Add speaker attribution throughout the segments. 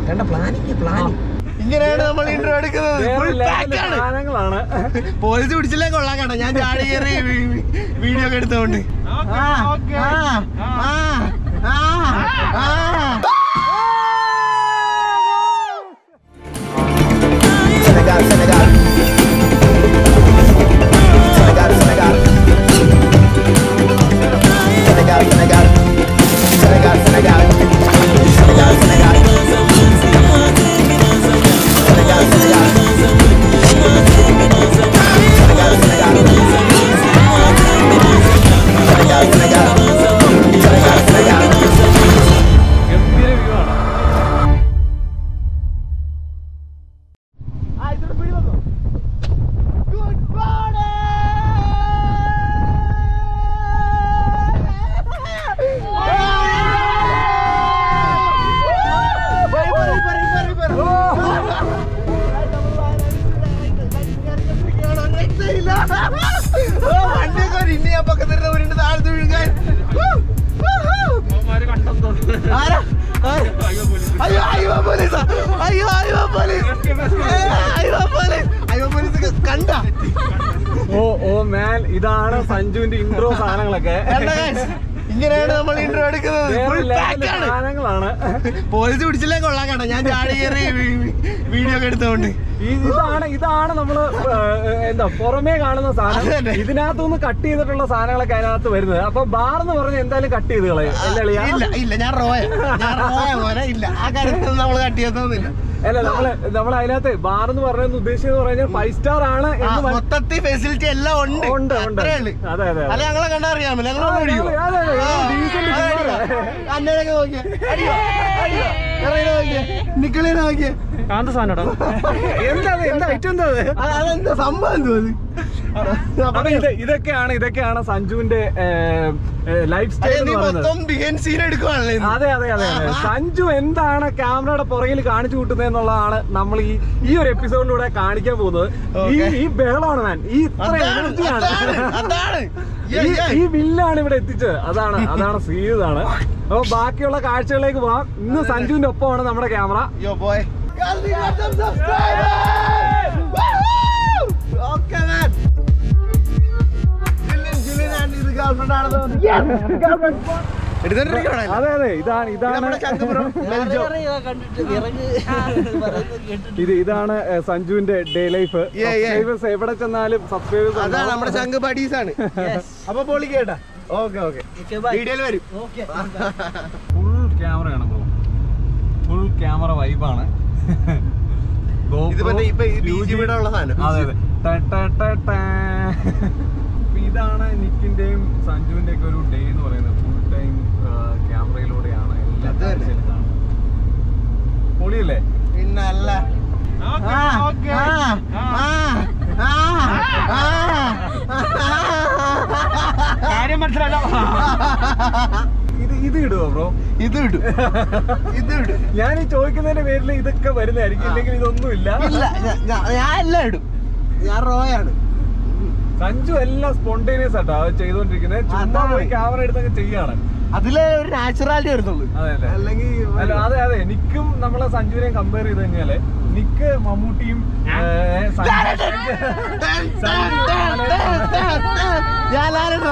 Speaker 1: കണ്ട planning planning ഇങ്ങനെയാണ് നമ്മൾ ഇന്റർവ്യൂ എടുക്കുന്നത് ഫുൾ പാക്ക് ആണ്
Speaker 2: സാധനങ്ങളാണ്
Speaker 1: പോലീസ് പിടിച്ചില്ലേ കൊള്ളാൻ കേട്ടോ ഞാൻ ചാടി കയറി വീഡിയോ ഒക്കെ എടുത്തോണ്ട് ആ, ആ, ആ, ആ, ആ.
Speaker 3: Senegal, Senegal. Senegal, Senegal. Senegal, Senegal. Senegal, Senegal. Senegal, Senegal. Senegal, Senegal. Senegal, Senegal. Senegal, Senegal. Senegal, Senegal.
Speaker 2: ഗംഭീര വ്യൂ ആണ്
Speaker 1: ആ, ഇതിവിടെ പിടി വന്നോ. Good വണ്ടിയൊക്കെ ഒരു ഇനി ആ പക്കത്തിരുന്ന ഉരുണ്ട് താഴത്ത് വീഴുകാൻ ആരാ ആരാ? അയ്യോ അയ്യോ പോലീസ് അയ്യോ അയ്യോ പോലീസ് അയ്യോ പോലീസ് അയ്യോ പോലീസ് കണ്ട
Speaker 2: ഓ ഓ മാൻ ഇതാണ് സഞ്ജുവിന്റെ ഇൻട്രോ സാധനങ്ങളൊക്കെ
Speaker 1: ഇങ്ങനെയാണ് നമ്മൾ ഇന്റർവ്യൂ എടുക്കുന്നത്
Speaker 2: വേറെ
Speaker 1: ഫുൾ
Speaker 2: level
Speaker 1: പാക്ക് ആണ്
Speaker 2: സാധനങ്ങളാണ്
Speaker 1: പോലീസ് പിടിച്ചില്ലേ കൊള്ളാൻ കേട്ടോ ഞാൻ ചാടി കയറി വീഡിയോ ഒക്കെ എടുത്തോണ്ട്
Speaker 2: ഈ- ഇതാണ് ഇതാണ് നമ്മള് ഏഹ്, എന്താ പുറമേ കാണുന്ന
Speaker 1: അത്
Speaker 2: സാധനം
Speaker 1: തന്നെ.
Speaker 2: ഇതിനകത്തുനിന്ന് കട്ട് ചെയ്തിട്ടുള്ള സാധനങ്ങളൊക്കെ അതിനകത്ത് വരുന്നത് അപ്പൊ ബാർ എന്ന് പറഞ്ഞ എന്തായാലും കട്ട് ചെയ്ത് കളയും അല്ലേ അളിയാ?
Speaker 1: ഇല്ല ഇല്ല ഞാൻ റോയ ഞാൻ റോയ പോലെ ഇല്ല ആ കാര്യത്തിൽ നമ്മൾ കട്ടിയെത്തൊന്നുമില്ല
Speaker 2: അല്ല നമ്മള് നമ്മൾ അതിനകത്ത് ബാർ എന്ന് പറഞ്ഞ ഉദ്ദേശിച്ചത് പറഞ്ഞാൽ ഫൈവ് സ്റ്റാർ ആണ്
Speaker 1: ആ,
Speaker 2: എന്ന് മന-
Speaker 1: മൊത്തത്തിൽ ഫെസിലിറ്റി എല്ലാം ഉണ്ട്
Speaker 2: ഉണ്ട് ഉണ്ട്
Speaker 1: അത്രേ ഉള്ളൂ.
Speaker 2: അതെ അതെ
Speaker 1: അല്ല ഞങ്ങളെ കണ്ടറിയാമല്ലോ ഞങ്ങൾ
Speaker 2: ആ,
Speaker 1: ഓടിയോ
Speaker 2: അതെ, അതെ, അതെ, decent പിള്ളേരാ.
Speaker 1: അന്നേരൊക്കെ നോക്കിയേ അടിയോ അടിയോ ഇറങ്ങി നോക്കിയേ നിക്കളിനെ നോക്കിയേ
Speaker 2: കാന്ത സാധനം എന്താ അത്? എന്താ ഐറ്റം എന്താ അത്?
Speaker 1: അത് അതെന്താ സംഭവം എന്തോ അത്
Speaker 2: അപ്പൊ ഇത് ഇതൊക്കെയാണ് ഇതൊക്കെയാണ് സഞ്ജുവിന്റെ ലൈഫ്
Speaker 1: അതെ,
Speaker 2: സ്റ്റൈൽ
Speaker 1: നീ
Speaker 2: എന്ന് പറയുന്നത്
Speaker 1: മൊത്തം ബിഹൈൻഡ് സീൻ എടുക്കുവാണല്ലേ ഇന്ന്?
Speaker 2: അതെ അതെ അതെ അതെ സഞ്ജു എന്താണ് ക്യാമറയുടെ പുറകിൽ കാണിച്ചു കൂട്ടുന്നതെന്നുള്ളതാണ് നമ്മൾ ഈ ഈ ഒരു എപ്പിസോഡിലൂടെ കാണിക്കാൻ പോകുന്നത് ഈ
Speaker 1: Okay.
Speaker 2: ഈ ബഹളമാണ് മാൻ ഈ ഇത്ര
Speaker 1: അതാണ്,
Speaker 2: എനർജിയാണ്
Speaker 1: അതാണ്, അതാണ്. Yeah,
Speaker 2: ഈ-
Speaker 1: yeah.
Speaker 2: ഈ വില്ലാണ് ഇവിടെ എത്തിച്ചത് അതാണ് അതാണ് സീതാണ് അപ്പൊ ബാക്കിയുള്ള കാഴ്ചകളിലേക്ക് പോവാം ഇന്ന് സഞ്ജുവിന്റെ ഒപ്പമാണ് നമ്മുടെ camera
Speaker 1: Yo, boy. Guys, we got some subscribers! Woohoo! Okay, man. Julian, Julian and his girlfriend ആണെന്ന് തോന്നുന്നു. Yes! Girlfriend. എടുത്തോണ്ടിരിക്കുകയാണല്ലേ?
Speaker 2: അതെ അതെ ഇതാണ്
Speaker 1: ഇത് നമ്മുടെ
Speaker 2: ഇതാണ്
Speaker 1: ചങ്കുപുരം മെൽജോ.
Speaker 2: ഇത് ഇതാണ് ഏ, സഞ്ജുവിന്റെ day life
Speaker 1: Yeah, yeah.
Speaker 2: Subscribers എവിടെ ചെന്നാലും സബ്സ്ക്രൈബേഴ്സ്
Speaker 1: അതാണ് നമ്മുടെ ചങ്ക് ബഡീസ് ആണ് അപ്പൊ പൊളി കേട്ടാ ഓക്കെ ഓക്കെ വീഡിയോയിൽ വരും
Speaker 2: ഫുൾ ക്യാമറയാണ് ബ്രോ ഫുൾ ക്യാമറ വൈബാണ്
Speaker 1: ഇത് മറ്റേ ഇപ്പൊ ഈ ബീച്ച് ഇവിടെ ഉള്ള സാധനം
Speaker 2: അതെ അതെ ട ട ട ട. അപ്പൊ ഇതാണ് നിക്കിന്റെയും സഞ്ജുവിന്റെ ഒക്കെ ഒരു ഡേ എന്ന് പറയുന്നത് ഫുൾ ടൈം ക്യാമറയിലൂടെയാണ് എല്ലാ
Speaker 1: അത് തന്നെ.
Speaker 2: കാഴ്ചയും കാണുന്നത് പൊളിയല്ലേ
Speaker 1: പിന്നല്ല ആ, ആ, ആ, ആ, ആ,
Speaker 2: കാര്യം മനസ്സിലല്ലോ ഇത് ഇത് ഇടുവോ ബ്രോ
Speaker 1: ഇത് ഇടും ഇത് ഇടും
Speaker 2: ഞാൻ ഈ ചോദിക്കുന്നതിന്റെ പേരിൽ ഇതൊക്കെ വരുന്നതായിരിക്കും ഇല്ലെങ്കിൽ ഇതൊന്നും ഇല്ല
Speaker 1: ഇല്ല ഞാ- ഞാ- ഞാൻ എല്ലാം ഇടും ഞാൻ റോയാണ്
Speaker 2: സഞ്ജു എല്ലാം സ്പോണ്ടേനിയസ് ആട്ടോ അത് ചെയ്തോണ്ടിരിക്കുന്നത് ചുമ്മാ
Speaker 1: അതാണ്.
Speaker 2: പോയി ക്യാമറ എടുത്തൊക്കെ ചെയ്യാണ്
Speaker 1: അതിലെ ഒരു നാച്ചുറാലിറ്റി വരുന്നുള്ളൂ
Speaker 2: അതെ അല്ലേ
Speaker 1: അല്ലെങ്കിൽ
Speaker 2: അല്ല അതെ അതെ നിക്കും നമ്മളെ സഞ്ജുവിനെയും കമ്പയർ ചെയ്ത് കഴിഞ്ഞാല് നിക്ക് മമ്മൂട്ടിയും ഏ, സഞ്ജു-
Speaker 1: ഞാൻ ലാലേട്ടാ.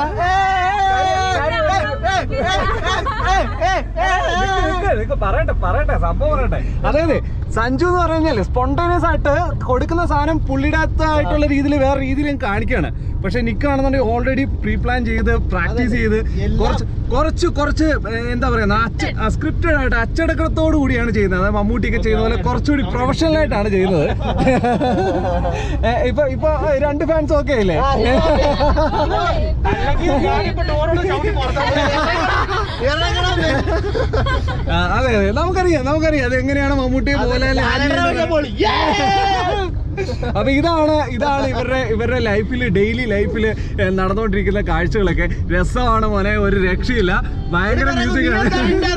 Speaker 2: നിക്ക്, നിക്ക്, നിക്ക്, പറയട്ടെ പറയട്ടെ സംഭവം പറയട്ടെ അതെ അതെ സഞ്ജു എന്ന് പറഞ്ഞാല് സ്പോണ്ടേനിയസ് ആയിട്ട് കൊടുക്കുന്ന സാധനം പുള്ളിടാത്തായിട്ടുള്ള രീതിയിൽ വേറെ രീതിയിലും കാണിക്കാണ് പക്ഷെ നിക്കാണെന്നുണ്ടെങ്കിൽ ഓൾറെഡി പ്രീ പ്ലാൻ ചെയ്ത് പ്രാക്ടീസ് ചെയ്ത്
Speaker 1: എല്ലാം-
Speaker 2: കുറച്ച് കുറച്ച് കുറച്ച് ഏ, എന്താ പറയുക സ്ക്രിപ്റ്റഡ് ആയിട്ട് അച്ചടക്കത്തോടു കൂടിയാണ് ചെയ്യുന്നത് അതായത് മമ്മൂട്ടിയൊക്കെ ചെയ്യുന്ന പോലെ കുറച്ചുകൂടി പ്രൊഫഷണൽ ആയിട്ടാണ് ചെയ്യുന്നത് ഏ, ഇപ്പൊ ഇപ്പൊ രണ്ട് ഫാൻസ് ഓക്കെ അല്ലേ ആ, അതെ അതെ നമുക്കറിയാം നമുക്കറിയാം അത് എങ്ങനെയാണ് മമ്മൂട്ടിയെ പോലെ അപ്പൊ ഇതാണ് ഇതാണ് ഇവരുടെ ഇവരുടെ ലൈഫിൽ ഡെയിലി ലൈഫിൽ നടന്നുകൊണ്ടിരിക്കുന്ന കാഴ്ചകളൊക്കെ രസമാണ് മോനെ ഒരു രക്ഷയില്ല ഭയങ്കര മ്യൂസിക് ആണ്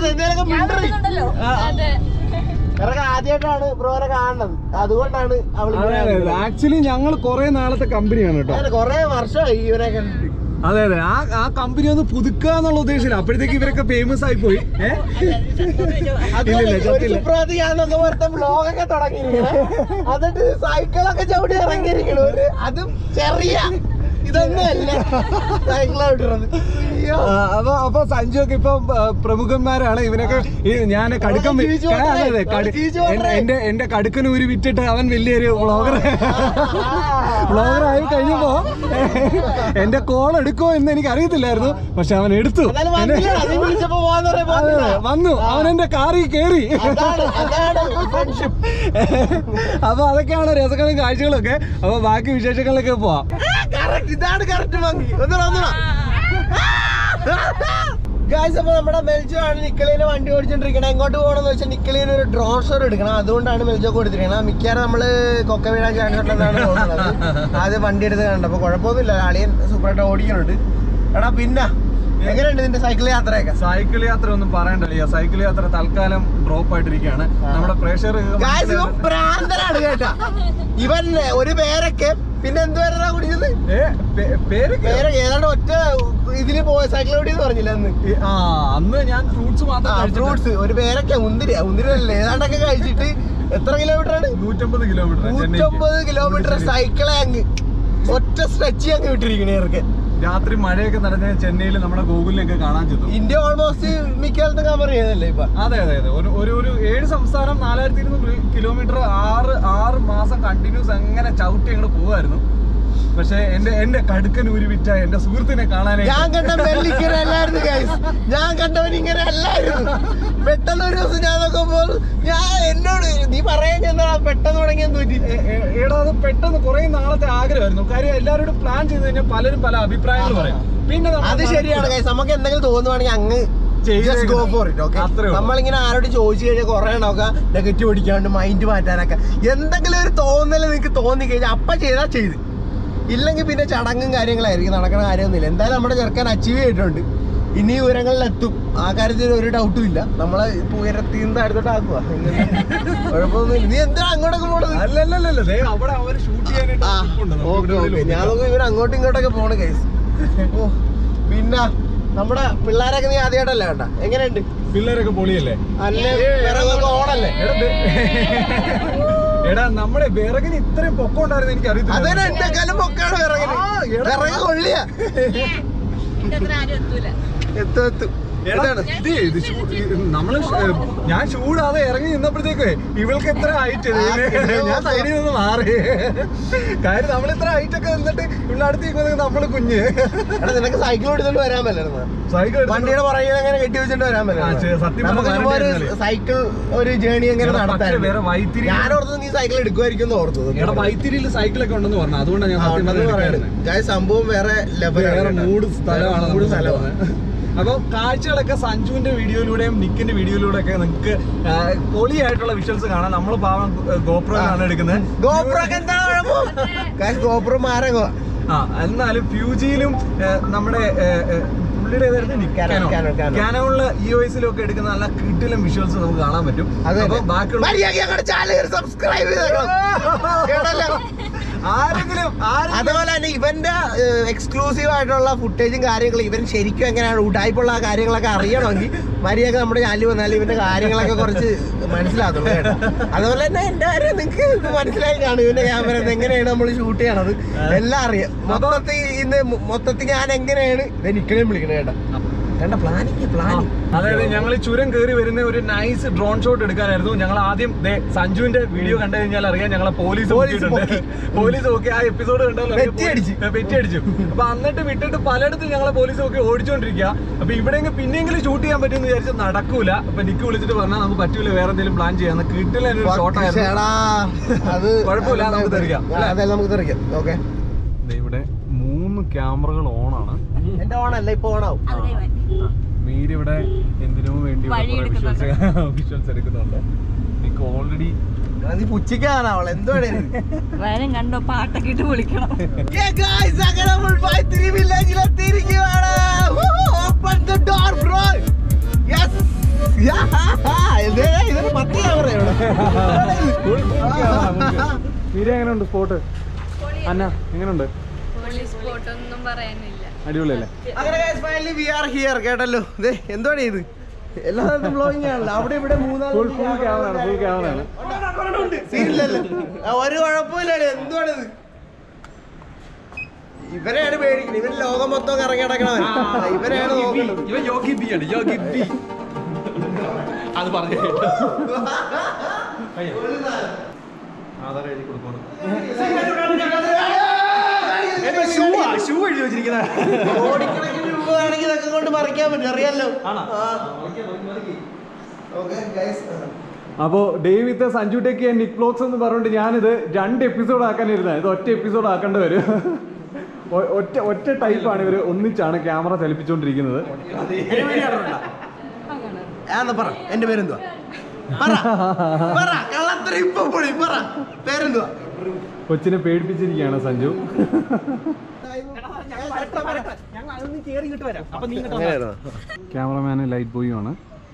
Speaker 1: ആദ്യമായിട്ടാണ് ബ്രോനെ കാണുന്നത് അതുകൊണ്ടാണ് അവൾ
Speaker 2: ആക്ച്വലി ഞങ്ങൾ കുറെ നാളത്തെ കമ്പനിയാണ് കേട്ടോ
Speaker 1: കൊറേ വർഷമായി ഇവനെ കണ്ടിട്ട്
Speaker 2: അതെ അതെ ആ ആ കമ്പനി ഒന്ന് പുതുക്കുക എന്നുള്ള ഉദ്ദേശമില്ല അപ്പോഴത്തേക്ക് ഇവരൊക്കെ ഫേമസ് ആയി പോയി ഏഹ് ഇല്ലില്ല
Speaker 1: ഒരു
Speaker 2: ചത്തില്ല
Speaker 1: സുപ്രഭാത് ഞാനൊക്കെ വെറുതെ വ്ലോഗൊക്കെ തുടങ്ങിയിരിക്കണേ എന്നിട്ട് സൈക്കിളൊക്കെ ചവിട്ടി ഇറങ്ങിയിരിക്കണു ഒരു അതും ചെറിയ ഇതൊന്നും അല്ല സൈക്കിൾ ചവിട്ടുന്നത് അയ്യോ
Speaker 2: ആ, അപ്പൊ അപ്പൊ സഞ്ജു ഒക്കെ ഇപ്പൊ ആ, പ്രമുഖന്മാരാണ് ഇവനൊക്കെ ഈ ഞാൻ കടുക്കം വി-
Speaker 1: ജീവിച്ചു
Speaker 2: ആ, അതെ, അതെ,
Speaker 1: പോട്ടെ.
Speaker 2: കടു-
Speaker 1: ജീവിച്ചു പോട്ടെ.
Speaker 2: എന്റെ- എന്റെ എന്റെ കടുക്കൻ ഊരി വിറ്റിട്ട് അവൻ വലിയൊരു വ്ളോഗർ വ്ളോഗർ ആയി കഴിഞ്ഞപ്പോ എന്റെ കോൾ എടുക്കുമോ എന്ന് എനിക്ക് അറിയത്തില്ലായിരുന്നു പക്ഷെ അവൻ എടുത്തു
Speaker 1: എന്നാലും വന്നില്ല നീ വിളിച്ചപ്പോ പോവാന്ന്
Speaker 2: അതെ, അതെ,
Speaker 1: പറയുമ്പോ
Speaker 2: വന്നു അവൻ എന്റെ കാറിൽ കേറി
Speaker 1: അതാണ് അതാണ് ഫ്രണ്ട്ഷിപ്പ്
Speaker 2: അപ്പൊ അതൊക്കെയാണ് രസങ്ങളും കാഴ്ചകളും ഒക്കെ അപ്പൊ ബാക്കി വിശേഷങ്ങളിലൊക്കെ പോവാം
Speaker 1: കറക്റ്റ് ഇതാണ് കറക്റ്റ് ഭംഗി ഒന്നുകൂടെ ഒന്നുകൂടെ ഗായ്സ് അപ്പൊ നമ്മുടെ മെൽജോ ആണ് നിക്കളീനെ വണ്ടി ഓടിച്ചോണ്ടിരിക്കണത് എങ്ങോട്ട് പോകണമെന്ന് വെച്ചാൽ നിക്കളീന് ഒരു ഡ്രോൺ ഷോർ എടുക്കണം അതുകൊണ്ടാണ് മെൽജോ കൊടുത്തിരിക്കുന്നത് മിക്കവാറും നമ്മള് കൊക്ക വീഴാൻ ചാൻസ് ഉണ്ടെന്നാണ് തോന്നുന്നത് ആദ്യം വണ്ടി എടുത്ത് കണ്ടപ്പോ കുഴപ്പമൊന്നുമില്ല അളിയൻ സൂപ്പറായിട്ട് ഓടിക്കുന്നുണ്ട് എടാ പിന്നെ എങ്ങനെയുണ്ട് നിന്റെ സൈക്കിൾ യാത്രയൊക്കെ
Speaker 2: സൈക്കിൾ യാത്ര ഒന്നും പറയണ്ടല്ലോ സൈക്കിൾ യാത്ര തൽക്കാലം ഡ്രോപ്പ് ആയിട്ടിരിക്കുകയാണ് നമ്മുടെ പ്രഷർ
Speaker 1: ഗായ്സ് ഇവൻ ഭ്രാന്തനാണ് കേട്ടാ ഇവൻ ഒരു പേരൊക്കെ പിന്നെ എന്തുവരാ കുടിച്ചത്
Speaker 2: പേര്
Speaker 1: പേര് ഏതാണ്ട് ഒറ്റ ഇതില് പോയ സൈക്കിൾ ഓടിയെന്ന് പറഞ്ഞില്ല അന്ന്
Speaker 2: ആ അന്ന് ഞാൻ ഫ്രൂട്ട്സ് മാത്രം കഴിച്ചിട്ട്
Speaker 1: ഫ്രൂട്ട്സ് ഒരു പേരൊക്കെ മുന്തിരി മുന്തിരി അല്ലേ ഏതാണ്ടൊക്കെ കഴിച്ചിട്ട് എത്ര കിലോമീറ്റർ ആണ്
Speaker 2: നൂറ്റമ്പത് കിലോമീറ്റർ
Speaker 1: നൂറ്റമ്പത് കിലോമീറ്റർ സൈക്കിളെ അങ്ങ് ഒറ്റ സ്ട്രെച്ച് അങ്ങ് വിട്ടിരിക്കണേ ഇവർക്ക്
Speaker 2: രാത്രി മഴയൊക്കെ നടന്ന ചെന്നൈയിൽ നമ്മുടെ ഗൂഗിളിലൊക്കെ കാണാൻ ചെന്നു
Speaker 1: ഇന്ത്യ ഓൾമോസ്റ്റ് മിക്കവാലത്തും കവർ ചെയ്തല്ലേ ഇപ്പൊ
Speaker 2: അതെ അതെ അതെ ഒരു ഒരു ഒരു ഏഴ് സംസ്ഥാനം നാലായിരത്തി ഇരുന്നൂറ് കിലോമീറ്റർ ആറ് ആറ് മാസം കണ്ടിന്യൂസ് അങ്ങനെ ചവിട്ടി അങ്ങോട്ട് പോവായിരുന്നു പക്ഷെ എന്റെ എന്റെ കടുക്കൻ ഊരി വിറ്റ എന്റെ സുഹൃത്തിനെ
Speaker 1: ഞാൻ
Speaker 2: കാണാനായിട്ട്
Speaker 1: കണ്ട മെല്ലിങ്ങനെ അല്ലായിരുന്നു ഗൈസ് ഞാൻ കണ്ടവൻ ഇങ്ങനെ അല്ലായിരുന്നു പെട്ടെന്ന് ഒരു ദിവസം ഞാൻ നോക്കുമ്പോൾ ഞാൻ എന്നോട് നീ പറയാൻ ചെന്നാ പെട്ടെന്ന് തുടങ്ങിയെന്ന് തോറ്റി
Speaker 2: എ- എ- എടാ അത് പെട്ടെന്ന് കുറെ നാളത്തെ ആഗ്രഹമായിരുന്നു കാര്യം എല്ലാവരോടും പ്ലാൻ ചെയ്ത് കഴിഞ്ഞാൽ പലരും പല അഭിപ്രായങ്ങൾ പറയും പിന്നെ നമ്മൾ
Speaker 1: അത് ശരിയാണ് ഗൈസ് നമുക്ക് എന്തെങ്കിലും തോന്നുവാണെങ്കിൽ അങ്ങ്
Speaker 2: ചെയ്തേക്കണം.
Speaker 1: Just go for it okay
Speaker 2: അത്രേ ഉള്ളൂ.
Speaker 1: നമ്മളിങ്ങനെ ആരോട് ചോദിച്ചു കഴിഞ്ഞാൽ കുറെ നോക്ക നെഗറ്റീവ് അടിക്കാണ്ട് മൈൻഡ് മാറ്റാനൊക്കെ എന്തെങ്കിലും ഒരു തോന്നൽ നിങ്ങൾക്ക് തോന്നി കഴിഞ്ഞാൽ അപ്പ ചെയ്താൽ ചെയ്ത് ഇല്ലെങ്കിൽ പിന്നെ ചടങ്ങും കാര്യങ്ങളായിരിക്കും നടക്കുന്ന കാര്യമൊന്നുമില്ല എന്തായാലും നമ്മുടെ ചെറുക്കൻ അച്ചീവ് ചെയ്തിട്ടുണ്ട് ഇനി ഉയരങ്ങളിൽ എത്തും ആ കാര്യത്തിൽ ഒരു ഡൗട്ടും ഇല്ല നമ്മളെ ഇപ്പൊ ഉയരത്തിൽ നിന്ന് അടുത്തോട്ട് ആക്കുക കുഴപ്പമൊന്നുമില്ല നീ എന്തിനാ അങ്ങോട്ടൊക്കെ പോണത്
Speaker 2: അല്ലല്ലല്ല ദേ അവിടെ അവർ ഷൂട്ട് ചെയ്യാനായിട്ട്
Speaker 1: ആ
Speaker 2: നിൽപ്പുണ്ട്. നമുക്ക്
Speaker 1: ഓക്കെ
Speaker 2: ഇവിടെ
Speaker 1: ഓക്കെ
Speaker 2: ഒരു
Speaker 1: ഞാൻ നോക്കുമ്പോ ഇവർ അങ്ങോട്ടും ഇങ്ങോട്ടൊക്കെ പോണ കേസ് ഓ പിന്നെ നമ്മുടെ പിള്ളേരൊക്കെ നീ ആദ്യമായിട്ടല്ലേ കേട്ടാ എങ്ങനെയുണ്ട്
Speaker 2: പിള്ളേരൊക്കെ പൊളിയല്ലേ
Speaker 1: അല്ലേ വിറകൊക്കെ ഓണല്ലേ
Speaker 2: എടാ, ബെ- എടാ നമ്മുടെ വിറകിന് ഇത്രയും പൊക്കം ഉണ്ടായിരുന്നു എനിക്ക്
Speaker 1: അതന്നെ
Speaker 2: അറിയത്തില്ല
Speaker 1: എന്റെ കാലം പൊക്കാണ് വിറകിന്
Speaker 2: ആ, എടാ.
Speaker 1: വിറക് കൊള്ളിയ
Speaker 4: എന്റെ അത്ര ആരും എത്തൂല
Speaker 1: എത്തും എത്തും
Speaker 2: എടാ,
Speaker 1: ഇതാണ്.
Speaker 2: ഇത് ഇത് ചൂ- ഇത് നമ്മള് ഷ്- ഞാൻ ചൂടാതെ ഇറങ്ങി നിന്നപ്പോഴത്തേക്ക് ഇവൾക്ക് എത്ര ഹൈറ്റ് ഞാൻ സൈഡിൽ നിന്ന് മാറി കാര്യം നമ്മൾ ഇത്ര ഹൈറ്റ് ഒക്കെ നിന്നിട്ട് ഇവിടെ അടുത്തേക്ക് നമ്മള് കുഞ്ഞ്
Speaker 1: എടാ നിനക്ക് സൈക്കിൾ ഓടിച്ചോണ്ട് വരാൻ പറ്റില്ല
Speaker 2: സൈക്കിൾ
Speaker 1: വണ്ടിയുടെ പുറകിൽ അങ്ങനെ കെട്ടി വെച്ചിട്ട് വരാൻ
Speaker 2: ആ, ചെ- സത്യം
Speaker 1: പറ്റില്ല നമുക്ക്
Speaker 2: പറഞ്ഞാൽ
Speaker 1: ചുമ്മാ ഒരു
Speaker 2: വരണ്ടേ
Speaker 1: സൈക്കിൾ ഒരു ജേണി എങ്ങനെ
Speaker 2: പക്ഷേ
Speaker 1: നടത്താൻ
Speaker 2: വേറെ വൈത്തിരി
Speaker 1: ഞാൻ ഓർത്തത് നീ സൈക്കിൾ എടുക്കുമായിരിക്കും എന്ന് ഓർത്തത്
Speaker 2: എടാ വൈത്തിരിയിൽ സൈക്കിളൊക്കെ ഉണ്ടെന്ന് പറഞ്ഞു അതുകൊണ്ടാണ് ഞാൻ
Speaker 1: ആ,
Speaker 2: സത്യം
Speaker 1: ഉണ്ടെന്ന്
Speaker 2: പറഞ്ഞത്
Speaker 1: പറയണത്. ഗായ് സംഭവം വേറെ ലെവലാണ്
Speaker 2: വേറെ
Speaker 1: കേട്ടോ.
Speaker 2: മൂഡ് സ്ഥലമാണ്
Speaker 1: മൂഡ്
Speaker 2: നമ്മൾ
Speaker 1: സ്ഥലമാണ്
Speaker 2: പോകുന്നത്. അപ്പൊ കാഴ്ചകളൊക്കെ സഞ്ജുവിന്റെ വീഡിയോയിലൂടെയും നിക്കിന്റെ വീഡിയോയിലൂടെ ഒക്കെ നിങ്ങൾക്ക് പൊളിയായിട്ടുള്ള വിഷ്വൽസ് കാണാം നമ്മൾ പാവം ഗോപ്രോയിലാണ് എടുക്കുന്നത്
Speaker 1: ഗോപ്രോക്ക് എന്താ കുഴപ്പം ഗായ്സ് ഗോപ്രോ മാരങ്ങോ
Speaker 2: ആ എന്നാലും ഫ്യൂജിയിലും ഏഹ്, നമ്മുടെ ഏഹ്, ഏഹ്, പുള്ളിയുടെ ഏതായിരുന്നു?
Speaker 1: Canon, Canon, Canon.
Speaker 2: കാനോണില് ഇ ഒസിലും ഒക്കെ എടുക്കുന്ന നല്ല കിട്ടിലും വിഷ്വൽസ് നമുക്ക് കാണാൻ പറ്റും
Speaker 1: അതെ
Speaker 2: അപ്പൊ ബാക്കിയുള്ള
Speaker 1: മര്യാദയ്ക്ക് ഞങ്ങളുടെ ചാനൽ സബ്സ്ക്രൈബ് ചെയ്തേക്കണം കേട്ടല്ലോ
Speaker 2: ആരെങ്കിലും ആരെങ്കിലും
Speaker 1: അതുപോലെ തന്നെ ഇവന്റെ എക്സ്ക്ലൂസീവ് ആയിട്ടുള്ള ഫുട്ടേജും കാര്യങ്ങളും ഇവൻ ശരിക്കും എങ്ങനെയാണ് ഉടായ്പുള്ള ആ കാര്യങ്ങളൊക്കെ അറിയണമെങ്കിൽ മര്യാദ നമ്മുടെ ചാനൽ വന്നാൽ ഇവന്റെ കാര്യങ്ങളൊക്കെ കുറച്ച് മനസ്സിലാകുള്ളൂ കേട്ടോ അതുപോലെ തന്നെ എന്റെ കാര്യം നിങ്ങൾക്ക് മനസ്സിലായി കാണും ഇവന്റെ ക്യാമറ എങ്ങനെയാണ് നമ്മൾ ഷൂട്ട് ചെയ്യണത് എല്ലാം അറിയാം മൊത്തത്തിൽ ഇന്ന് മൊത്തത്തിൽ ഞാൻ എങ്ങനെയാണ് ഇവൻ ഇക്കണേം വിളിക്കണേ കേട്ടോ കണ്ട പ്ലാനിങ് പ്ലാനിങ്
Speaker 2: അതായത് ഞങ്ങൾ ചുരം കയറി വരുന്ന ഒരു നൈസ് ഡ്രോൺ ഷോട്ട് എടുക്കാനായിരുന്നു ഞങ്ങൾ ആദ്യം ദേ സഞ്ജുവിന്റെ വീഡിയോ കണ്ടു കഴിഞ്ഞാൽ അറിയാം ഞങ്ങളെ പോലീസ്
Speaker 1: പോലീസ്
Speaker 2: പൊക്കിയിട്ടുണ്ട്. പോലീസ് ഓക്കെ ആ എപ്പിസോഡ് കണ്ടല്ലോ
Speaker 1: പെറ്റി അടിച്ച്.
Speaker 2: പെറ്റി അടിച്ചു അപ്പൊ എന്നിട്ട് വിട്ടിട്ട് പലയിടത്തും ഞങ്ങളെ പോലീസ് ഒക്കെ ഓടിച്ചോണ്ടിരിക്കുക അപ്പൊ ഇവിടെയെങ്കിലും പിന്നെങ്കിലും ഷൂട്ട് ചെയ്യാൻ പറ്റുമെന്ന് വിചാരിച്ചാൽ നടക്കൂല അപ്പൊ നിക്ക് വിളിച്ചിട്ട് പറഞ്ഞാൽ നമുക്ക് പറ്റൂല വേറെ എന്തെങ്കിലും പ്ലാൻ ചെയ്യാന്ന് കിട്ടില്ല ഒരു ഷോട്ടായിരുന്നു
Speaker 1: ശ്ശേടാ. അത്
Speaker 2: കുഴപ്പമില്ല, നമുക്ക് തെറിക്കാം.
Speaker 1: ആ, അതെ നമുക്ക് തെറിക്കാം ഓക്കെ
Speaker 2: ദേ ഇവിടെ മൂന്ന് ക്യാമറകൾ ഓണാണ്
Speaker 1: എന്റെ ഓണല്ല ഇപ്പൊ ഓണാവും
Speaker 4: അവിടെ വൻ.
Speaker 2: മീര് ഇവിടെ എന്തിനോ വേണ്ടി
Speaker 4: വഴി
Speaker 2: വിഷ്വൽസ് വിഷ്വൽസ് എടുക്കുന്നുണ്ട് എനിക്ക് ഓൾറെഡി
Speaker 1: നീ പുച്ചിക്കാണ് അവൾ എന്തുവാണ്
Speaker 4: വരം കണ്ടോ പാട്ടൊക്കെ ഇട്ട് വിളിക്കണം
Speaker 1: വില്ലേജിലെത്തിയിരിക്കുകയാണ് open the door bro yes ഇതിന് പത്ത് ക്യാമറ
Speaker 2: മീര എങ്ങനെയുണ്ട് സ്പോട്ട് അന്ന എങ്ങനെയുണ്ട്
Speaker 4: പോലീസ് സ്പോട്ടൊന്നും പറയാനില്ല
Speaker 2: അടിപൊളിയല്ലേ
Speaker 1: അങ്ങനെ ഫൈനലി വി ആർ ഹിയർ കേട്ടല്ലോ ദേ എന്താണ് ഇത് എല്ലാ സ്ഥലത്തും ബ്ലോഗിംഗ് ആണല്ലോ അവിടെ ഇവിടെ മൂന്നാം
Speaker 2: ഫുൾ ഫുൾ ക്യാമറ ആണ് ഫുൾ ക്യാമറ ആണ്
Speaker 1: സീനില്ലല്ലോ ആ, ഒരു കുഴപ്പമില്ലല്ലോ എന്തുവാണിത് ഇവരെയാണ് പേടിക്കുന്നത് ഇവര് ലോകം മൊത്തം കറങ്ങി നടക്കണവൻ ഇവരെയാണ് നോക്കേണ്ടത്
Speaker 2: ഇവൻ യോഗി ബി ആണ് യോഗി ബി അത് പറഞ്ഞു ആധാർ എഴുതി കൊടുക്കണം ഷൂ എഴുതി വെച്ചിരിക്കുന്നത്
Speaker 1: കോടിക്കണക്കിന് രൂപ ആണെങ്കിൽ ഇതൊക്കെ കൊണ്ട് മറിക്കാൻ പറ്റും അറിയാലോ ഓക്കെ ഗൈസ്
Speaker 2: അപ്പോൾ Dave with Sanju techy and Nick vlogs എന്ന് പറഞ്ഞുകൊണ്ട് ഞാനിത് രണ്ട് എപ്പിസോഡ് ആക്കാനിരുന്നത് ഇത് ഒറ്റ എപ്പിസോഡ് ആക്കേണ്ടി വരും ഒ- ഒറ്റ ഒറ്റ ടൈപ്പാണ് ഇവർ ഒന്നിച്ചാണ് ക്യാമറ ചലിപ്പിച്ചുകൊണ്ടിരിക്കുന്നത്
Speaker 1: ആന്ന് പറ എന്റെ പേരെന്തുവാ പറ പറ കള്ളത്തര ഇപ്പൊ പൊളി പറ പേരെന്തുവാ
Speaker 2: കൊച്ചിനെ പേടിപ്പിച്ചിരിക്കുകയാണ് സഞ്ജു ക്യാമറമാന് ലൈറ്റ് ബോയും ആണ്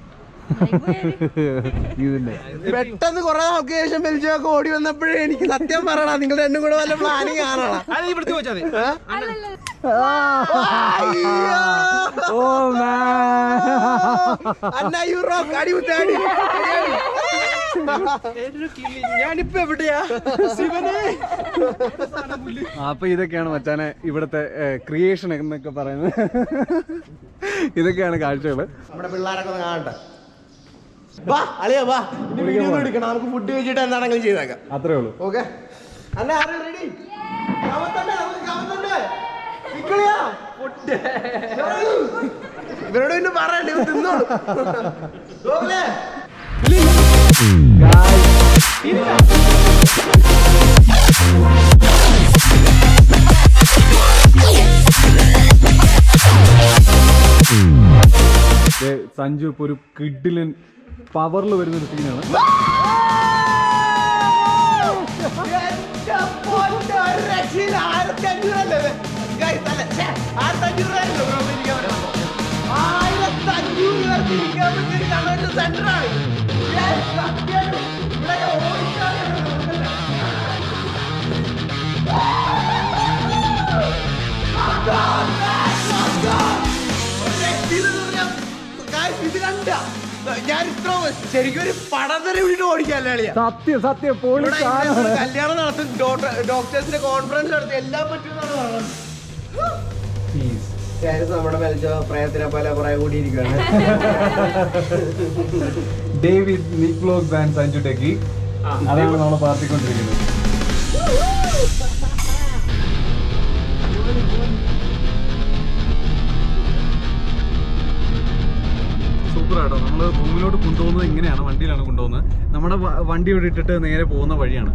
Speaker 2: ഇതിന്റെ
Speaker 1: പെട്ടെന്ന് കുറെ നാൾക്ക് ശേഷം ബെൽജിയൊക്കെ ഓടി വന്നപ്പോഴേ എനിക്ക് സത്യം പറയണ നിങ്ങൾ രണ്ടും കൂടെ വല്ല പ്ലാനിങ് കാണണം
Speaker 2: ഓ man.
Speaker 1: അന്ന യൂറോപ്പ് അടി കുത്തി അടി ഞാനിപ്പോ എവിടെയാ ശിവനെ
Speaker 2: അപ്പൊ ഇതൊക്കെയാണ് മച്ചാനെ ഇവിടുത്തെ ക്രിയേഷൻ എന്നൊക്കെ പറയുന്നത് ഇതൊക്കെയാണ് കാഴ്ചകള്
Speaker 1: നമ്മുടെ പിള്ളേരൊക്കെ ഒന്ന് കാണട്ടെ വാ അളിയാ വാ ഇനി വീഡിയോ ഒന്നും എടുക്കണം നമുക്ക് ഫുഡ് കഴിച്ചിട്ട് എന്താണെങ്കിലും ചെയ്തേക്കാം
Speaker 2: അത്രേ ഉള്ളൂ
Speaker 1: ഓക്കെ അന്ന ആരും റെഡി കമത്തണ്ടേ നമുക്ക് കമത്തണ്ടേ നിക്കളിയാ ഇവരോട് പിന്നെ പറയണ്ട ഇവർ തിന്നോളൂ നോക്കലേ
Speaker 2: ദേ, സഞ്ജു ഇപ്പൊ ഒരു കിഡിലൻ പവറിൽ വരുന്ന ഒരു സീനാണ്
Speaker 1: എന്റെ പൊന്നേ, ഒരു രക്ഷയില്ല. ആയിരത്തി അഞ്ഞൂറല്ലേ ഇത്? Guys, അല്ല, ഛേ, ആയിരത്തി അഞ്ഞൂറ് രൂപയല്ലേ bro ഇവിടെ ഇരിക്കാൻ പറ്റുന്നത്? ആയിരത്തി അഞ്ഞൂറ് പേർക്ക് ഇരിക്കാൻ പറ്റിയ ഒരു കൺവെൻഷൻ സെന്റർ ആണ് Yes, സത്യായിട്ടും. ഇവിടെയൊക്കെ ഓടിച്ചാടിയാണ് നടക്കുന്നത്. ഒരു രക്ഷയില്ലെന്ന് പറഞ്ഞാ, guys, ഇത് കണ്ട ഞാൻ ഇത്ര ശരിക്കും ഒരു പടത്തര വീട്ടിൽ ഓടിക്കാല്ലേ അളിയാ
Speaker 2: സത്യം സത്യം പോളി
Speaker 1: ഇവിടെ ഇങ്ങനെ ഒരു കല്യാണം നടത്തും ഡോക്ടേഴ്സിന്റെ കോൺഫറൻസ് നടത്തി എല്ലാം പറ്റുമെന്നാണ് പറയുന്നത് ഞാനിത് നമ്മുടെ മത്സ്യ പ്രയത്തിനെ പോലെ കുറെ കൂടിയിരിക്കുകയാണ്
Speaker 2: David Nick vlogs and Sanju techy അതാണ് നമ്മൾ പാർട്ടിക്കൊണ്ടിരിക്കുന്നത് സൂപ്പർ ആട്ടോ നമ്മൾ റൂമിലോട്ട് കൊണ്ടുപോകുന്നത് ഇങ്ങനെയാണ് വണ്ടിയിലാണ് കൊണ്ടുപോകുന്നത് നമ്മുടെ വ- വണ്ടി ഇവിടെ ഇട്ടിട്ട് നേരെ പോകുന്ന വഴിയാണ്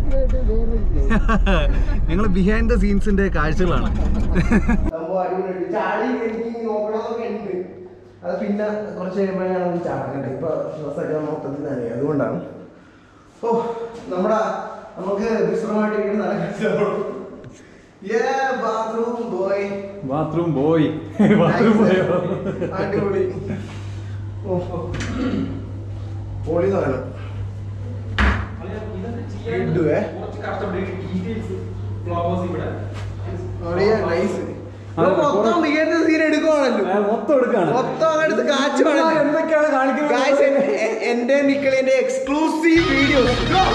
Speaker 2: ഞങ്ങൾ ബിഹൈൻഡ് ദ സീൻസിന്റെ കാഴ്ചകളാണ്
Speaker 1: സംഭവം അടിപൊളിയായിട്ട് ചാടി എനിക്ക് നോക്കണമെന്നൊക്കെ ഉണ്ട് അത് പിന്നെ കുറച്ച് കഴിയുമ്പോഴാണ് ഒന്ന് ചാടേണ്ടത് ഇപ്പൊ ഡ്രസ്സൊക്കെ മൊത്തത്തിൽ നനയും അതുകൊണ്ടാണ് ഓ നമ്മുടെ നമുക്ക് വിശ്രമമായിട്ടിരിക്കുന്ന ബാത്റൂം ബോയ്
Speaker 2: ബാത്റൂം പോയി ബാത്റൂം പോയോ
Speaker 1: അടിപൊളി ഓ പൊളി സാധനം ഇടുവേ നൈസ്
Speaker 2: അതെ,
Speaker 1: മൊത്തം മികച്ച സീൻ എടുക്കുവാണല്ലോ
Speaker 2: ആ, മൊത്തം എടുക്കാണ്
Speaker 1: മൊത്തം അങ്ങെടുത്ത് കാച്ചുവാണല്ലോ
Speaker 2: എന്തൊക്കെയാണ് കാണിക്കുന്നത്
Speaker 1: Guys, എൻ- എ- എന്റെ നിക്കളിന്റെ എക്സ്ക്ലൂസീവ് വീഡിയോസ്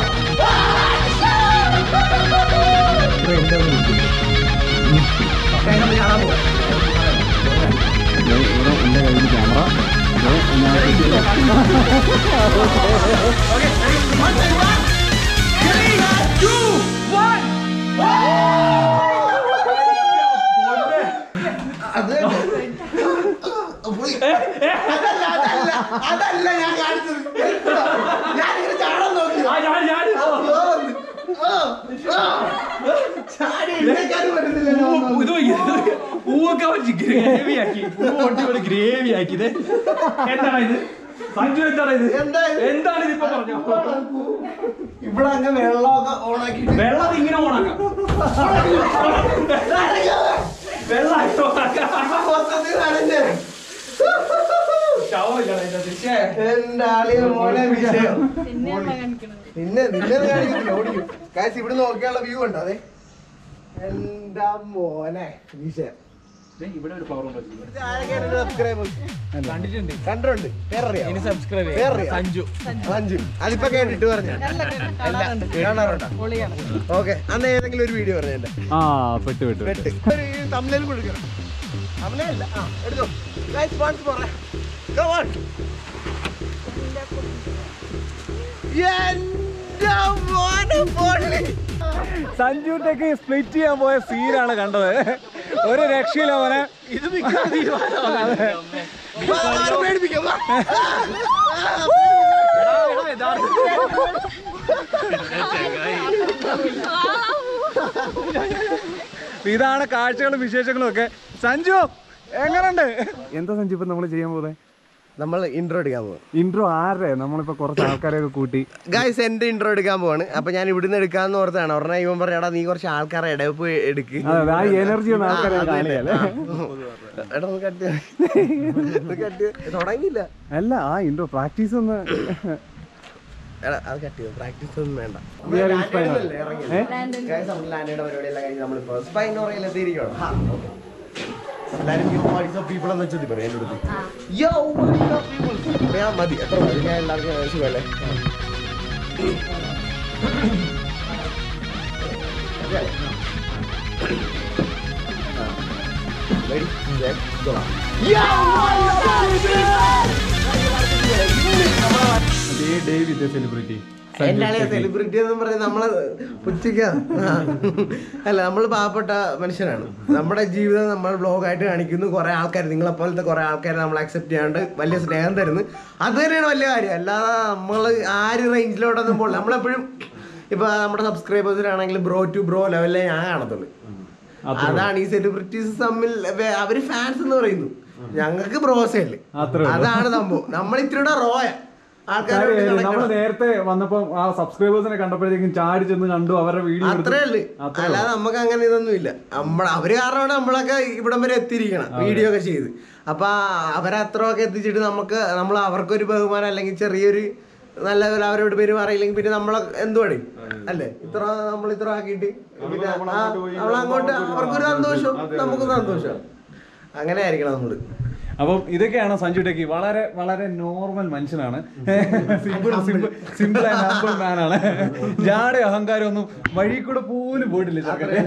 Speaker 2: എന്റെ കയ്യിൽ ക്യാമറ
Speaker 1: അത് പുള്ളി- അതല്ല അതല്ല അതല്ല ഞാൻ കാണിച്ചത് ഞാൻ ഇങ്ങനെ ചാടാൻ നോക്കി ആ, ആ. ചാടി എഴുന്നേൽക്കാനും പറ്റുന്നില്ലല്ലോ
Speaker 5: പൂവൊക്കെ വെച്ച് ഗ്രേവി ആക്കി പൂ പൊട്ടി ഗ്രേവി ആക്കിയത് എന്താണ് ഇത് സഞ്ജു എന്താണ് ഇത്
Speaker 1: എന്താ ഇത്?
Speaker 5: എന്താണ് ഇതിപ്പോ പറഞ്ഞോ
Speaker 1: ഇവിടെ അങ്ങ് വെള്ളമൊക്കെ ഓണാക്കിട്ട്
Speaker 5: വെള്ളം ഇങ്ങനെ ഓണാക്കാം വെള്ളം ഓണാക്കാം
Speaker 1: മൊത്തത്തിൽ നനഞ്ഞ്.
Speaker 5: ശവമില്ല അതിന്റെ അകത്ത്. ശ്ശേ.
Speaker 1: എന്റെ ആളിയെ മോനെ വിഷയം
Speaker 4: പിന്നെ അമ്മ കാണിക്കണത്
Speaker 1: പിന്നെ നിന്നെ ഒന്ന് കാണിക്കത്തില്ല ഓടിക്കും കാശ് ഇവിടെ നോക്കിയുള്ള വ്യൂ ഉണ്ടോ അതെ എന്റെ മോനെ വിഷയം
Speaker 5: ഇവിടെ ഒരു ഫ്ലവർ ഉണ്ട്
Speaker 1: സബ്സ്ക്രൈബേഴ്സ്
Speaker 5: കണ്ടിട്ടുണ്ട്
Speaker 1: കണ്ടിട്ടുണ്ട് പേരറിയാം
Speaker 5: ഇനി സബ്സ്ക്രൈബ്
Speaker 1: പേരറിയാം
Speaker 5: സഞ്ജു
Speaker 1: സഞ്ജു അതിപ്പോ കേട്ടിട്ട് പറഞ്ഞ കാണാറുണ്ടോ ഓക്കെ അന്ന് ഏതെങ്കിലും ഒരു വീഡിയോ പറഞ്ഞ എന്റെ
Speaker 2: ആ പെട്ട് പെട്ട് പെട്ട്
Speaker 1: വെട്ട് ഒരു തമിഴിൽ കൊടുക്കണം തമിഴല്ല ആ എടുത്തോ guys once more come on എന്റെ മോനെ പൊള്ളി
Speaker 2: സഞ്ജു ടെക്ക് സ്പ്ലിറ്റ് ചെയ്യാൻ പോയ സീനാണ് കണ്ടത് ഒരു രക്ഷയില്ല മോനെ
Speaker 1: ഇത് മിക്ക തീരുമാനമാണ് വാ, വാ, പേടിപ്പിക്കാം, വാ.
Speaker 2: ഇതാണ് കാഴ്ചകളും വിശേഷങ്ങളും ഒക്കെ സഞ്ജു എങ്ങനുണ്ട് എന്താ സഞ്ജു ഇപ്പൊ നമ്മൾ ചെയ്യാൻ പോകുന്നത്
Speaker 1: നമ്മൾ ഇൻട്രോ എടുക്കാൻ പോകും
Speaker 2: ഇൻട്രോ ആരുടെ നമ്മളിപ്പോ കുറച്ച് ആൾക്കാരെയൊക്കെ കൂട്ടി
Speaker 1: ഗായ്സ് എന്റെ ഇൻട്രോ എടുക്കാൻ പോവാണ് അപ്പൊ ഞാൻ ഇവിടുന്ന് എടുക്കാന്ന് ഓർത്താണ് ഉടനെ ഇവൻ പറഞ്ഞാടാ നീ കുറച്ച് ആൾക്കാരെ ഇടയിൽ പോയി എടുക്ക്
Speaker 2: അതെ ആ എനർജി ഒന്നും ആൾക്കാരെ
Speaker 1: ആ, അത് തന്നെ.
Speaker 2: കാണിക്കല്ലേ
Speaker 1: ആ. എടാ ഒന്ന് കട്ട് ചെയ്യ്. ഒന്ന് കട്ട് ചെയ്യ്. തുടങ്ങിയില്ല
Speaker 2: അല്ല ആ ഇൻട്രോ പ്രാക്ടീസ് ഒന്ന്
Speaker 1: എടാ അത് കട്ട് ചെയ്തു പ്രാക്ടീസ് ഒന്നും വേണ്ട
Speaker 2: We are inspired. ഏ?
Speaker 1: Guys, നമ്മൾ ലാൻഡയുടെ പരിപാടിയെല്ലാം കഴിഞ്ഞ് നമ്മളിപ്പോ സ്പൈനോറയിൽ എത്തിയിരിക്കുകയാണ് ഹാ, okay. എല്ലാരും yo, what is up people എന്ന് വെച്ചത് പറയാം എൻ്റെ അടുത്ത് Yo, what is up people? പറയാം മതി എത്ര മതി ഞാൻ എല്ലാവർക്കും സുഖമല്ലേ Ready, set, go.
Speaker 2: അതേ ഡേവിഡ് സെലിബ്രിറ്റി
Speaker 1: എന്റെ ആളെ സെലിബ്രിറ്റി എന്ന് പറഞ്ഞ് നമ്മള് പുച്ഛിക്ക അല്ല നമ്മൾ പാവപ്പെട്ട മനുഷ്യരാണ് നമ്മുടെ ജീവിതം നമ്മൾ ബ്ലോഗായിട്ട് കാണിക്കുന്നു കുറെ ആൾക്കാർ നിങ്ങളെ പോലത്തെ കുറെ ആൾക്കാരെ നമ്മൾ അക്സെപ്റ്റ് ചെയ്യാണ്ട് വലിയ സ്നേഹം തരുന്നു അത് തന്നെയാണ് വലിയ കാര്യം അല്ലാതെ നമ്മൾ ആര് റേഞ്ചിലോട്ടൊന്നും പോകില്ല നമ്മളെപ്പോഴും ഇപ്പൊ നമ്മുടെ സബ്സ്ക്രൈബേഴ്സിനാണെങ്കിലും ബ്രോ ടു ബ്രോ ലെവലിലേ ഞാൻ കാണത്തുള്ളൂ അതാണ് ഈ സെലിബ്രിറ്റീസ് തമ്മിൽ വേ- അവര് ഫാൻസ് എന്ന് പറയുന്നു ഞങ്ങൾക്ക് ബ്രോസേ ഉള്ളു
Speaker 2: അത്രേ ഉള്ളൂ.
Speaker 1: അതാണ് സംഭവം നമ്മൾ ഇത്തിരി റോയ ആൾക്കാരോട്
Speaker 2: നമ്മൾ
Speaker 1: കണക്കണം.
Speaker 2: നേരത്തെ വന്നപ്പോ ആ സബ്സ്ക്രൈബേഴ്സിനെ കണ്ടപ്പോഴത്തേക്കും ചാടി ചെന്ന് കണ്ടു അവരുടെ വീഡിയോ
Speaker 1: അത്രേ ഉള്ളു അല്ലാതെ നമുക്ക് അങ്ങനെ ഇതൊന്നും ഇല്ല നമ്മൾ അവര് കാരണമാണ് നമ്മളൊക്കെ ഇവിടം വരെ എത്തിയിരിക്കണം വീഡിയോ ഒക്കെ ചെയ്ത് അപ്പൊ അവരെ അത്രയൊക്കെ എത്തിച്ചിട്ട് നമുക്ക് നമ്മൾ അവർക്കൊരു ബഹുമാനം അല്ലെങ്കിൽ ചെറിയൊരു നല്ല പോലെ അവരോട് പെരുമാറിയില്ലെങ്കിൽ പിന്നെ നമ്മളെ എന്തുവാടി അല്ലേ ഇത്ര നമ്മൾ ഇത്ര ആക്കിയിട്ട് പിന്നെ ആ, നമ്മളങ്ങോട്ട് അവർക്കൊരു സന്തോഷം നമുക്ക് സന്തോഷം അങ്ങനെ ആയിരിക്കണം നമ്മള്
Speaker 2: അപ്പം ഇതൊക്കെയാണ് സഞ്ജു ടെക്കി വളരെ വളരെ നോർമൽ മനുഷ്യനാണ് simple simple simple and humble man ആണ് ജാടെ അഹങ്കാരം ഒന്നും വഴി കൂടെ പോലും പോയിട്ടില്ല ചെറുക്കനെ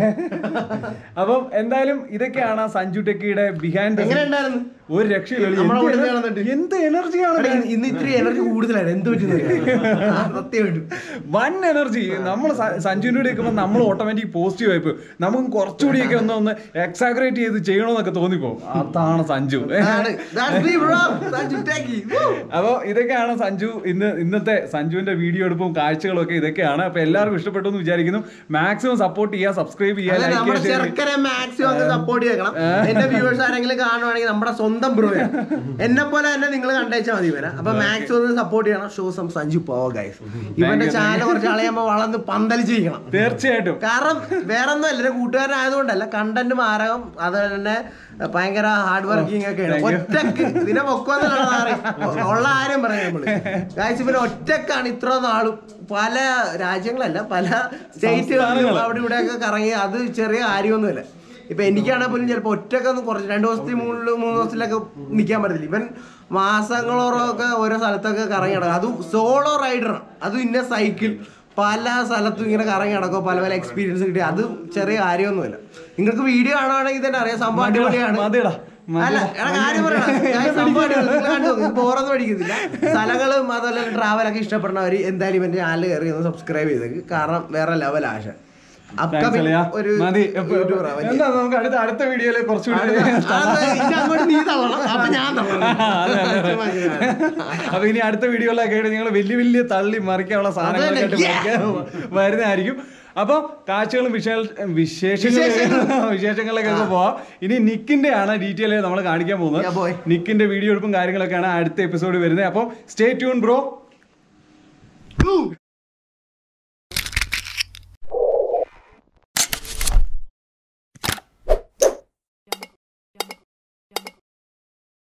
Speaker 2: അപ്പം എന്തായാലും ഇതൊക്കെയാണ് സഞ്ജു ടെക്കിയുടെ ബിഹൈൻഡ്
Speaker 1: എങ്ങനെ ഉണ്ടായിരുന്നു
Speaker 2: ഒരു രക്ഷയില്ല
Speaker 1: നമ്മളെ
Speaker 2: എന്ത്
Speaker 1: ഇവിടുന്ന്
Speaker 2: എനർ-
Speaker 1: കാണുന്നുണ്ട്.
Speaker 2: എന്ത് എനർജിയാണ്
Speaker 1: എടാ, ഇന്ന് ഇന്ന് ഇത്തിരി എനർജി കൂടുതലാണ് എന്ത് പറ്റുന്ന സത്യമായിട്ടും
Speaker 2: വൺ എനർജി നമ്മൾ സഞ്ജുവിന്റെ കൂടെ നിൽക്കുമ്പോൾ നമ്മൾ ഓട്ടോമാറ്റിക് പോസിറ്റീവ് ആയിപ്പോ നമുക്ക് കുറച്ചുകൂടിയൊക്കെ ഒന്ന് ഒന്ന് എക്സാഗ്രേറ്റ് ചെയ്ത് ചെയ്യണമെന്നൊക്കെ തോന്നിപ്പോ അതാണ് സഞ്ജു
Speaker 1: ആണ്. That's me, bro. That's Utaki. Woo.
Speaker 2: അപ്പോൾ ഇതൊക്കെയാണ് സഞ്ജു ഇന്ന് ഇന്നത്തെ സഞ്ജുവിന്റെ വീഡിയോ എടുപ്പും കാഴ്ചകളും ഒക്കെ ഇതൊക്കെയാണ് അപ്പൊ എല്ലാവർക്കും ഇഷ്ടപ്പെട്ടു എന്ന് വിചാരിക്കുന്നു മാക്സിമം സപ്പോർട്ട് ചെയ്യുക സബ്സ്ക്രൈബ് ചെയ്യുക
Speaker 1: അതെ,
Speaker 2: ലൈക്ക്
Speaker 1: നമ്മുടെ
Speaker 2: ചെയ്യുക share ചെയ്യുക.
Speaker 1: ചെറുക്കനെ മാക്സിമം അങ്ങ് സപ്പോർട്ട് ചെയ്യണം എന്റെ വ്യൂവേഴ്സ് ആരെങ്കിലും കാണുവാണെങ്കിൽ നമ്മുടെ സ്വന്തം ബ്രോ എന്നെ പോലെ തന്നെ നിങ്ങൾ കണ്ടേച്ചാൽ മതി വരാം അപ്പൊ മാക്സിമം ഒന്ന് സപ്പോർട്ട് ചെയ്യണം ഷോ സം സഞ്ജു പോവോ ഗൈസ് ഇവന്റെ
Speaker 2: you,
Speaker 1: ചാനൽ കുറച്ച് ആളെയാകുമ്പോ വളർന്ന് പന്തലിച്ചിരിക്കണം
Speaker 2: തീർച്ചയായിട്ടും
Speaker 1: കാരണം വേറെ ഒന്നും അല്ല എന്റെ കൂട്ടുകാരനായതുകൊണ്ടല്ല കണ്ടന്റ് മാരകം അത് തന്നെ ഭയങ്കര ഹാർഡ് വർക്കിംഗ് ഒക്കെയാണ് ഒറ്റക്ക് ഇതിനെ പൊക്കോന്നല്ല ഉള്ള ആരും പറയാം നമ്മള് ഗായ്സ് ഇവര് ഒറ്റക്കാണ് ഇത്ര നാളും പല രാജ്യങ്ങളല്ല പല സ്റ്റേറ്റുകളിലും അവിടെ ഇവിടെ ഒക്കെ കറങ്ങി അത് ചെറിയ കാര്യമൊന്നുമില്ല ഇപ്പൊ എനിക്കാണെങ്കിൽ പോലും ചിലപ്പോൾ ഒറ്റക്കൊന്നും കുറച്ച് രണ്ട് ദിവസത്തിൽ മൂന്നില് മൂന്ന് ദിവസത്തിലൊക്കെ നിൽക്കാൻ പറ്റത്തില്ല ഇവൻ മാസങ്ങളോളം ഒക്കെ ഓരോ സ്ഥലത്തൊക്കെ കറങ്ങി നടക്കും അതും സോളോ റൈഡറാണ് അതും ഇന്ന സൈക്കിൾ പല സ്ഥലത്തും ഇങ്ങനെ കറങ്ങി നടക്കും പല പല എക്സ്പീരിയൻസ് കിട്ടി അത് ചെറിയ കാര്യമൊന്നുമില്ല നിങ്ങൾക്ക് വീഡിയോ കാണുവാണെങ്കിൽ തന്നെ അറിയാം സംഭവം അടിപൊളിയാണ്
Speaker 2: മതിയെടാ,
Speaker 1: അല്ല എടാ കാര്യം പറയണം ഞാൻ സംഭവം അടിപൊളി. നിങ്ങൾ കണ്ടോ? ഇത് ബോറൊന്നും അടിക്കുന്നില്ല സ്ഥലങ്ങളും അതുപോലെ ട്രാവലൊക്കെ ഇഷ്ടപ്പെടുന്നവർ എന്തായാലും ഇവന്റെ ചാനൽ കയറി ഒന്ന് സബ്സ്ക്രൈബ് ചെയ്തേക്ക് കാരണം വേറെ ലെവൽ ആശ
Speaker 2: Thanks
Speaker 1: അപ്കമിങ്
Speaker 2: അളിയാ.
Speaker 1: ഒരു
Speaker 2: മതി എപ്പ-
Speaker 1: യൂട്യൂബറാ വലിയ.
Speaker 2: എന്താ നമുക്ക് അടുത്ത അടുത്ത വീഡിയോയില് കുറച്ചുകൂടി
Speaker 1: അത് ഇനി അങ്ങോട്ട് നീ തള്ളണം അപ്പൊ ഞാൻ തള്ളണം
Speaker 2: അപ്പൊ ഇനി അടുത്ത വീഡിയോയിലൊക്കെ ആയിട്ട് നിങ്ങൾ വലിയ വലിയ തള്ളി മറിക്കാനുള്ള സാധനങ്ങളൊക്കെ ആയിട്ട്
Speaker 1: അതന്നെ,
Speaker 2: മറിക്കാൻ വരുന്നതായിരിക്കും അപ്പൊ കാഴ്ചകളും വിശേഷ വിശേഷങ്ങളും വിശേഷങ്ങളിലേക്കൊക്കെ പോവാം ഇനി നിക്കിന്റെ ആണ് ഡീറ്റെയിൽ നമ്മൾ കാണിക്കാൻ
Speaker 1: Yeah, boy.
Speaker 2: പോകുന്നത് നിക്കിന്റെ വീഡിയോ എടുപ്പും കാര്യങ്ങളൊക്കെയാണ് അടുത്ത എപ്പിസോഡ് വരുന്നത് അപ്പം സ്റ്റേ ട്യൂൺ ബ്രോ